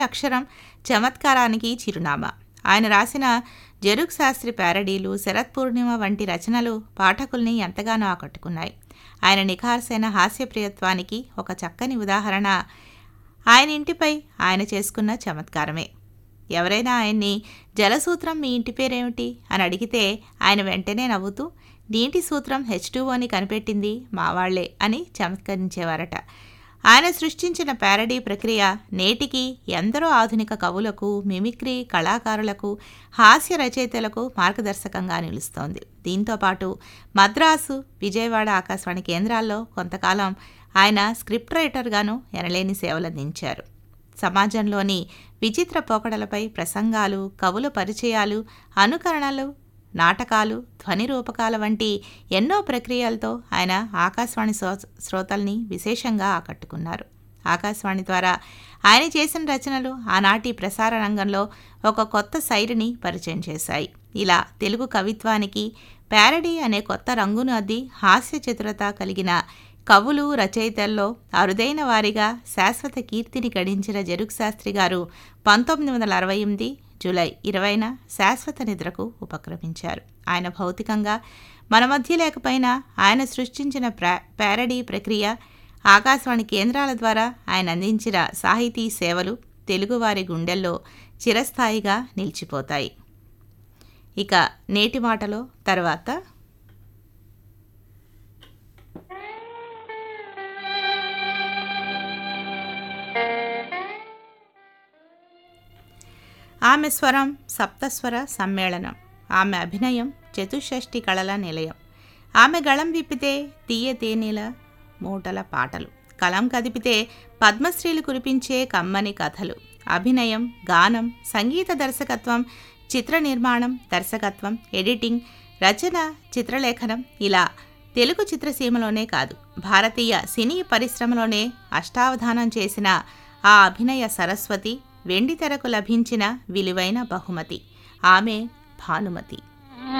అక్షరం చమత్కారానికి చిరునామా ఆయన రాసిన జరుక్ శాస్త్రి ప్యారడీలు శరత్ పూర్ణిమ వంటి రచనలు పాఠకుల్ని ఎంతగానో ఆకట్టుకున్నాయి ఆయన నిఖార్సైన హాస్యప్రియత్వానికి ఒక చక్కని ఉదాహరణ ఆయన ఇంటిపై ఆయన చేసుకున్న చమత్కారమే ఎవరైనా ఆయన్ని జలసూత్రం మీ ఇంటి పేరేమిటి అని అడిగితే ఆయన వెంటనే నవ్వుతూ నీటి సూత్రం హెచ్ అని కనిపెట్టింది మావాళ్లే అని చమత్కరించేవారట ఆయన సృష్టించిన ప్యారడీ ప్రక్రియ నేటికి ఎందరో ఆధునిక కవులకు మిమిక్రీ కళాకారులకు హాస్య రచయితలకు మార్గదర్శకంగా నిలుస్తోంది దీంతోపాటు మద్రాసు విజయవాడ ఆకాశవాణి కేంద్రాల్లో కొంతకాలం ఆయన స్క్రిప్ట్ రైటర్గాను ఎనలేని సేవలందించారు సమాజంలోని విచిత్ర పోకడలపై ప్రసంగాలు కవుల పరిచయాలు అనుకరణలు నాటకాలు ధ్వని రూపకాల వంటి ఎన్నో ప్రక్రియలతో ఆయన ఆకాశవాణి శ్రో శ్రోతల్ని విశేషంగా ఆకట్టుకున్నారు ఆకాశవాణి ద్వారా ఆయన చేసిన రచనలు ఆనాటి ప్రసార రంగంలో ఒక కొత్త శైలిని పరిచయం చేశాయి ఇలా తెలుగు కవిత్వానికి ప్యారడీ అనే కొత్త రంగును అద్ది హాస్య చతురత కలిగిన కవులు రచయితల్లో అరుదైన వారిగా శాశ్వత కీర్తిని గడించిన జరుక్ శాస్త్రి గారు పంతొమ్మిది వందల అరవై ఎనిమిది జూలై ఇరవైన శాశ్వత నిద్రకు ఉపక్రమించారు ఆయన భౌతికంగా మన మధ్య లేకపోయినా ఆయన సృష్టించిన ప్రా ప్యారడీ ప్రక్రియ ఆకాశవాణి కేంద్రాల ద్వారా ఆయన అందించిన సాహితీ సేవలు తెలుగువారి గుండెల్లో చిరస్థాయిగా నిలిచిపోతాయి ఇక నేటి మాటలో తర్వాత ఆమె స్వరం సప్తస్వర సమ్మేళనం ఆమె అభినయం చతుషష్ఠి కళల నిలయం ఆమె గళం విప్పితే తీయ తేనెల మూటల పాటలు కలం కదిపితే పద్మశ్రీలు కురిపించే కమ్మని కథలు అభినయం గానం సంగీత దర్శకత్వం చిత్ర నిర్మాణం దర్శకత్వం ఎడిటింగ్ రచన చిత్రలేఖనం ఇలా తెలుగు చిత్రసీమలోనే కాదు భారతీయ సినీ పరిశ్రమలోనే అష్టావధానం చేసిన ఆ అభినయ సరస్వతి వెండితెరకు లభించిన విలువైన బహుమతి ఆమె భానుమతి